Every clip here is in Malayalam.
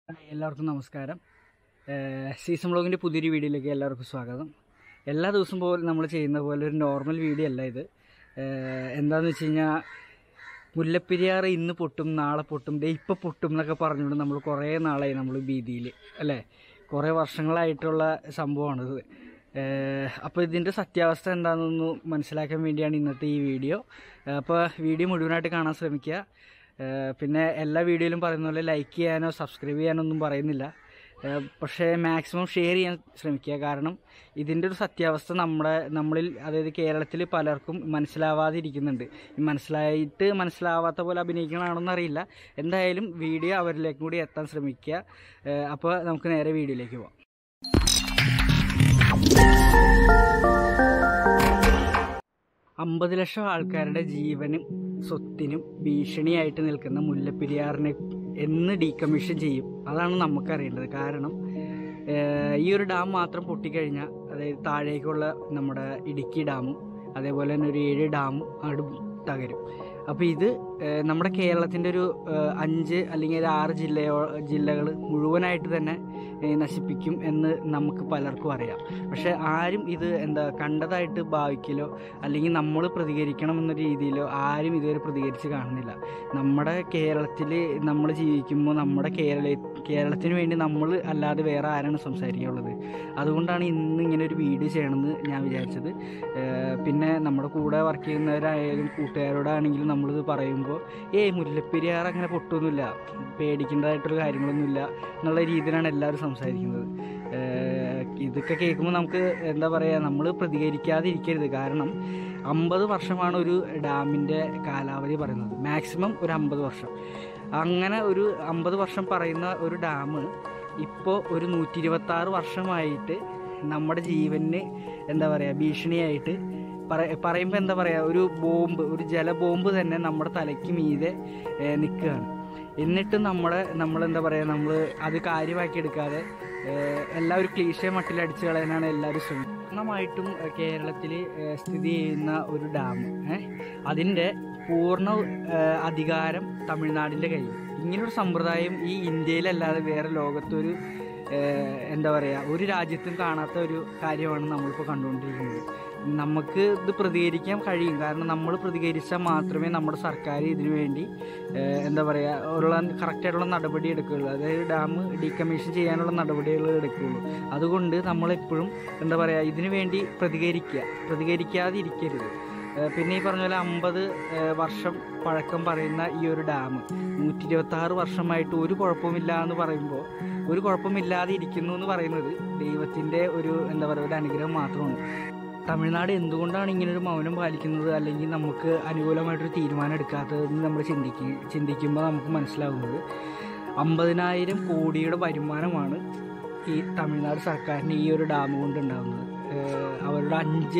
എല്ലാവർക്കും നമസ്കാരം ഏഹ് സീസൺ വ്ളോഗിൻ്റെ പുതിയൊരു വീഡിയോയിലേക്ക് എല്ലാവർക്കും സ്വാഗതം എല്ലാ ദിവസവും പോലെ നമ്മൾ ചെയ്യുന്ന പോലെ ഒരു നോർമൽ വീഡിയോ അല്ല ഇത് ഏഹ് എന്താണെന്ന് വെച്ച് കഴിഞ്ഞാൽ മുല്ലപ്പെരിയാർ ഇന്ന് പൊട്ടും നാളെ പൊട്ടും ദേ ഇപ്പം പൊട്ടും എന്നൊക്കെ പറഞ്ഞുകൊണ്ട് നമ്മൾ കുറേ നാളായി നമ്മൾ ഭീതിയിൽ അല്ലേ കുറേ വർഷങ്ങളായിട്ടുള്ള സംഭവമാണിത് അപ്പോൾ ഇതിൻ്റെ സത്യാവസ്ഥ എന്താണെന്നൊന്ന് മനസ്സിലാക്കാൻ വേണ്ടിയാണ് ഇന്നത്തെ ഈ വീഡിയോ അപ്പോൾ വീഡിയോ മുഴുവനായിട്ട് കാണാൻ ശ്രമിക്കുക ഏഹ് പിന്നെ എല്ലാ വീഡിയോയിലും പറയുന്ന പോലെ ലൈക്ക് ചെയ്യാനോ സബ്സ്ക്രൈബ് ചെയ്യാനൊന്നും പറയുന്നില്ല ഏഹ് പക്ഷേ മാക്സിമം ഷെയർ ചെയ്യാൻ ശ്രമിക്കുക കാരണം ഇതിൻ്റെ ഒരു സത്യാവസ്ഥ നമ്മുടെ നമ്മളിൽ അതായത് കേരളത്തിൽ പലർക്കും മനസ്സിലാവാതിരിക്കുന്നുണ്ട് ഈ മനസ്സിലായിട്ട് മനസ്സിലാവാത്ത പോലെ അഭിനയിക്കണമാണെന്ന് അറിയില്ല എന്തായാലും വീഡിയോ അവരിലേക്കും കൂടി എത്താൻ ശ്രമിക്കുക ഏഹ് അപ്പോൾ നമുക്ക് നേരെ വീഡിയോയിലേക്ക് പോവാം അമ്പത് ലക്ഷം ആൾക്കാരുടെ ജീവനും സ്വത്തിനും ഭീഷണിയായിട്ട് നിൽക്കുന്ന മുല്ലപ്പെരിയാറിനെ എന്ന് ഡീകമ്മീഷൻ ചെയ്യും അതാണ് നമുക്കറിയേണ്ടത് കാരണം ഏഹ്, ഈ ഒരു ഡാം മാത്രം പൊട്ടിക്കഴിഞ്ഞാൽ അതായത് താഴേക്കുള്ള നമ്മുടെ ഇടുക്കി ഡാമും അതേപോലെ തന്നെ ഒരു ഏഴ് ഡാമും അവിടെ തകരും അപ്പോൾ ഇത് ഏഹ്, നമ്മുടെ കേരളത്തിൻ്റെ ഒരു ഏഹ്, അഞ്ച് അല്ലെങ്കിൽ ഒരു ആറ് ജില്ലയോ ജില്ലകൾ മുഴുവനായിട്ട് തന്നെ ഏഹ്, നശിപ്പിക്കും എന്ന് നമുക്ക് പലർക്കും അറിയാം പക്ഷെ ആരും ഇത് എന്താ കണ്ടതായിട്ട് ഭാവിക്കലോ അല്ലെങ്കിൽ നമ്മൾ പ്രതികരിക്കണം എന്ന രീതിയിലോ ആരും ഇതുവരെ പ്രതികരിച്ച് കാണുന്നില്ല നമ്മുടെ കേരളത്തിൽ നമ്മൾ ജീവിക്കുമ്പോൾ നമ്മുടെ കേരള കേരളത്തിന് വേണ്ടി നമ്മൾ അല്ലാതെ വേറെ ആരാണ് സംസാരിക്കാനുള്ളത് അതുകൊണ്ടാണ് ഇന്ന് ഇങ്ങനെ ഒരു വീഡിയോ ചെയ്യണമെന്ന് ഞാൻ വിചാരിച്ചത് ഏഹ് പിന്നെ നമ്മുടെ കൂടെ വർക്ക് ചെയ്യുന്നവരായാലും കൂട്ടുകാരോടാണെങ്കിലും നമ്മളിത് പറയുമ്പോൾ ഏയ് മുല്ലപ്പെരിയാർ അങ്ങനെ പൊട്ടൊന്നുമില്ല പേടിക്കേണ്ടതായിട്ടുള്ള കാര്യങ്ങളൊന്നുമില്ല എന്നുള്ള രീതിയിലാണ് എല്ലാവരും സംസാരിക്കുന്നത് ഏഹ് ഇതൊക്കെ കേൾക്കുമ്പോൾ നമുക്ക് എന്താ പറയുക നമ്മൾ പ്രതികരിക്കാതെ ഇരിക്കരുത് കാരണം അമ്പത് വർഷമാണ് ഒരു ഡാമിൻ്റെ കാലാവധി പറയുന്നത് മാക്സിമം ഒരു അമ്പത് വർഷം അങ്ങനെ ഒരു അമ്പത് വർഷം പറയുന്ന ഒരു ഡാം ഇപ്പോൾ ഒരു നൂറ്റി ഇരുപത്താറ് വർഷമായിട്ട് നമ്മുടെ ജീവന് എന്താ പറയുക ഭീഷണിയായിട്ട് പറ പറയുമ്പോൾ എന്താ പറയുക ഒരു ബോംബ് ഒരു ജല ബോംബ് തന്നെ നമ്മുടെ തലയ്ക്ക് മീതെ നിൽക്കുകയാണ് എന്നിട്ട് നമ്മളെ നമ്മളെന്താ പറയുക നമ്മൾ അത് കാര്യമാക്കി എടുക്കാതെ ഏഹ് എല്ലാവരും ക്ലീശ മട്ടിൽ അടിച്ചു കളയാനാണ് എല്ലാവരും ശ്രമിക്കുന്നത് പൂർണ്ണമായിട്ടും കേരളത്തിൽ സ്ഥിതി ചെയ്യുന്ന ഒരു ഡാം അതിൻ്റെ പൂർണ്ണ ഏഹ് അധികാരം തമിഴ്നാടിൻ്റെ കയ്യിൽ ഇങ്ങനൊരു സമ്പ്രദായം ഈ ഇന്ത്യയിലല്ലാതെ വേറെ ലോകത്തൊരു ഏഹ് എന്താ പറയുക ഒരു രാജ്യത്തും കാണാത്ത ഒരു കാര്യമാണ് നമ്മളിപ്പോൾ കണ്ടുകൊണ്ടിരിക്കുന്നത് നമുക്ക് ഇത് പ്രതികരിക്കാൻ കഴിയും കാരണം നമ്മൾ പ്രതികരിച്ചാൽ മാത്രമേ നമ്മുടെ സർക്കാർ ഇതിനു വേണ്ടി ഏഹ് എന്താ പറയുക ഉള്ള കറക്റ്റായിട്ടുള്ള നടപടി എടുക്കുകയുള്ളൂ അതായത് ഡാം ഡീകമ്മീഷൻ ചെയ്യാനുള്ള നടപടികൾ എടുക്കുകയുള്ളൂ അതുകൊണ്ട് നമ്മളെപ്പോഴും എന്താ പറയുക ഇതിനു വേണ്ടി പ്രതികരിക്കുക പ്രതികരിക്കാതെ ഇരിക്കരുത് ഏഹ് പിന്നെ ഈ പറഞ്ഞ പോലെ അമ്പത് വർഷം പഴക്കം പറയുന്ന ഈ ഒരു ഡാം നൂറ്റി ഇരുപത്തി ആറ് വർഷമായിട്ട് ഒരു കുഴപ്പമില്ല എന്ന് പറയുമ്പോൾ ഒരു കുഴപ്പമില്ലാതെ ഇരിക്കുന്നു എന്ന് പറയുന്നത് ദൈവത്തിൻ്റെ ഒരു എന്താ പറയുക ഒരു അനുഗ്രഹം മാത്രമാണ് തമിഴ്നാട് എന്തുകൊണ്ടാണ് ഇങ്ങനെ ഒരു മൗനം പാലിക്കുന്നത് അല്ലെങ്കിൽ നമുക്ക് അനുകൂലമായിട്ടൊരു തീരുമാനം എടുക്കാത്തതെന്ന് നമ്മൾ ചിന്തിക്കുക ചിന്തിക്കുമ്പോൾ നമുക്ക് മനസ്സിലാകുന്നത് അമ്പതിനായിരം കോടിയുടെ വരുമാനമാണ് ഈ തമിഴ്നാട് സർക്കാരിന് ഈ ഒരു ഡാം കൊണ്ട് ഉണ്ടാകുന്നത് ഏഹ് അവരുടെ അഞ്ച്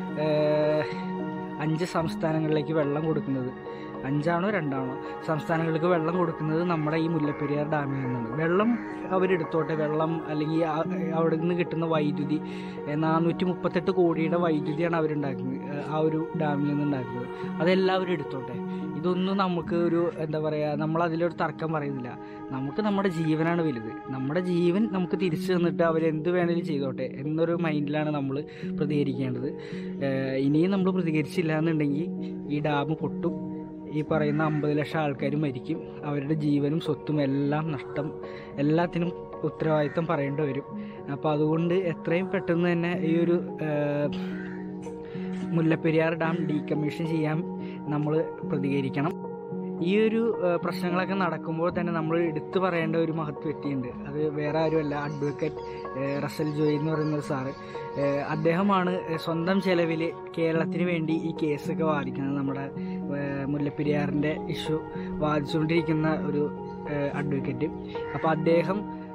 ഏഹ് അഞ്ച് സംസ്ഥാനങ്ങളിലേക്ക് വെള്ളം കൊടുക്കുന്നത് അഞ്ചാണോ രണ്ടാണോ സംസ്ഥാനങ്ങൾക്ക് വെള്ളം കൊടുക്കുന്നത് നമ്മുടെ ഈ മുല്ലപ്പെരിയാർ ഡാമിൽ നിന്നാണ് വെള്ളം അവരെടുത്തോട്ടെ വെള്ളം അല്ലെങ്കിൽ ആ- അവിടെ നിന്ന് കിട്ടുന്ന വൈദ്യുതി ഏഹ് നാനൂറ്റി മുപ്പത്തെട്ട് കോടിയുടെ വൈദ്യുതിയാണ് അവരുണ്ടാക്കുന്നത് ഏഹ് ആ ഒരു ഡാമിൽ നിന്ന് ഉണ്ടാക്കുന്നത് അതെല്ലാവരും എടുത്തോട്ടെ ഇതൊന്നും നമുക്ക് ഒരു എന്താ പറയുക നമ്മൾ അതിലൊരു തർക്കം പറയുന്നില്ല നമുക്ക് നമ്മുടെ ജീവനാണ് വലുത് നമ്മുടെ ജീവൻ നമുക്ക് തിരിച്ചു തന്നിട്ട് അവരെന്ത് വേണേലും ചെയ്തോട്ടെ എന്നൊരു മൈൻഡിലാണ് നമ്മൾ പ്രതികരിക്കേണ്ടത് ഏഹ് ഇനിയും നമ്മൾ പ്രതികരിച്ചില്ല എന്നുണ്ടെങ്കിൽ ഈ ഡാം പൊട്ടും ഈ പറയുന്ന അമ്പത് ലക്ഷം ആൾക്കാർ മരിക്കും അവരുടെ ജീവനും സ്വത്തും എല്ലാം നഷ്ടം എല്ലാത്തിനും ഉത്തരവാദിത്തം പറയേണ്ടി വരും അപ്പോൾ അതുകൊണ്ട് എത്രയും പെട്ടെന്ന് തന്നെ ഈ ഒരു ഏഹ്, മുല്ലപ്പെരിയാർ ഡാം ഡീകമ്മീഷൻ ചെയ്യാൻ നമ്മൾ പ്രതികരിക്കണം ഈ ഒരു ഏഹ്, പ്രശ്നങ്ങളൊക്കെ നടക്കുമ്പോൾ തന്നെ നമ്മൾ എടുത്തു പറയേണ്ട ഒരു മഹത്വ വ്യക്തിയുണ്ട് അത് വേറെ ആരുമല്ല അഡ്വക്കേറ്റ് ഏഹ്, റസൽ ജോയി എന്ന് പറയുന്ന ഒരു സാറ് ഏഹ്, അദ്ദേഹമാണ് സ്വന്തം ചെലവിൽ കേരളത്തിന് വേണ്ടി ഈ കേസൊക്കെ വാദിക്കുന്നത് നമ്മുടെ ഏഹ്, മുല്ലപ്പെരിയാറിൻ്റെ ഇഷ്യൂ വാദിച്ചുകൊണ്ടിരിക്കുന്ന ഒരു ഏഹ്, അഡ്വക്കേറ്റ് അപ്പോൾ അദ്ദേഹം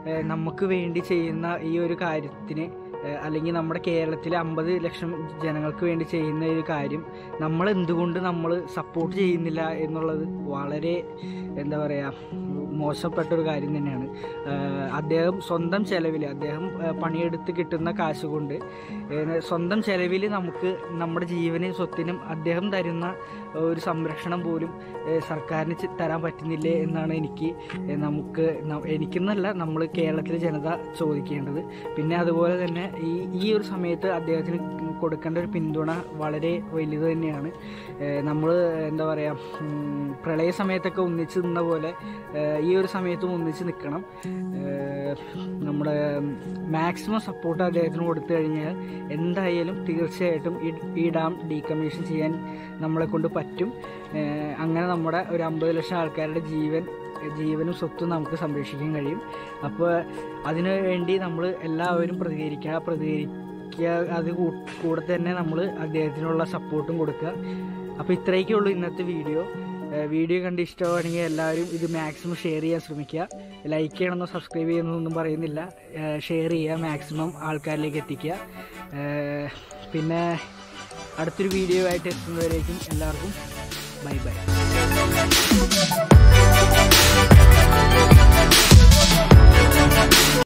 ഏഹ് നമുക്ക് വേണ്ടി ചെയ്യുന്ന ഈ ഒരു കാര്യത്തിന് ഏഹ് അല്ലെങ്കിൽ നമ്മുടെ കേരളത്തിലെ അമ്പത് ലക്ഷം ജനങ്ങൾക്ക് വേണ്ടി ചെയ്യുന്ന ഒരു കാര്യം നമ്മൾ എന്തുകൊണ്ട് നമ്മൾ സപ്പോർട്ട് ചെയ്യുന്നില്ല എന്നുള്ളത് വളരെ എന്താ പറയുക മോശപ്പെട്ട ഒരു കാര്യം തന്നെയാണ് ഏഹ് അദ്ദേഹം സ്വന്തം ചെലവിൽ അദ്ദേഹം ഏഹ് പണിയെടുത്ത് കിട്ടുന്ന കാശ് കൊണ്ട് ഏഹ് സ്വന്തം ചെലവിൽ നമുക്ക് നമ്മുടെ ജീവനും സ്വത്തിനും അദ്ദേഹം തരുന്ന ഒരു സംരക്ഷണം പോലും ഏഹ് സർക്കാരിന് ചെ- തരാൻ പറ്റുന്നില്ലേ എന്നാണ് എനിക്ക് ഏഹ് നമുക്ക് ന- എനിക്കെന്നല്ല നമ്മൾ കേരളത്തിലെ ജനത ചോദിക്കേണ്ടത് പിന്നെ അതുപോലെ തന്നെ ഈ ഈ ഒരു സമയത്ത് അദ്ദേഹത്തിന് കൊടുക്കേണ്ട ഒരു പിന്തുണ വളരെ വലുത് തന്നെയാണ് നമ്മൾ എന്താ പറയുക പ്രളയ സമയത്തൊക്കെ ഒന്നിച്ച് നിന്ന പോലെ ഏഹ് ഈ ഒരു സമയത്തും ഒന്നിച്ച് നിൽക്കണം ഏഹ് നമ്മുടെ മാക്സിമം സപ്പോർട്ട് അദ്ദേഹത്തിന് കൊടുത്തു കഴിഞ്ഞാൽ എന്തായാലും തീർച്ചയായിട്ടും ഈ ഈ ഡാം ഡീകമ്മീഷൻ ചെയ്യാൻ നമ്മളെ കൊണ്ട് പറ്റും ഏഹ് അങ്ങനെ നമ്മുടെ ഒരു അമ്പത് ലക്ഷം ആൾക്കാരുടെ ജീവൻ ജീവനും സ്വത്തും നമുക്ക് സംരക്ഷിക്കാൻ കഴിയും അപ്പോൾ അതിനു വേണ്ടി നമ്മൾ എല്ലാവരും പ്രതികരിക്കുക പ്രതികരിക്കുക അത് കൂ- കൂടെ തന്നെ നമ്മൾ അദ്ദേഹത്തിനുള്ള സപ്പോർട്ടും കൊടുക്കുക അപ്പോൾ ഇത്രയൊക്കെ ഉള്ളൂ ഇന്നത്തെ വീഡിയോ ഏഹ് വീഡിയോ കണ്ട് ഇഷ്ടമാണെങ്കിൽ എല്ലാവരും ഇത് മാക്സിമം ഷെയർ ചെയ്യാൻ ശ്രമിക്കുക ലൈക്ക് ചെയ്യണമെന്നോ സബ്സ്ക്രൈബ് ചെയ്യണമെന്നൊന്നും പറയുന്നില്ല ഷെയർ ചെയ്യുക മാക്സിമം ആൾക്കാരിലേക്ക് എത്തിക്കുക ഏഹ് പിന്നെ അടുത്തൊരു വീഡിയോ ആയിട്ട് എത്തുന്നവരേക്കും എല്ലാവർക്കും ബൈ ബൈ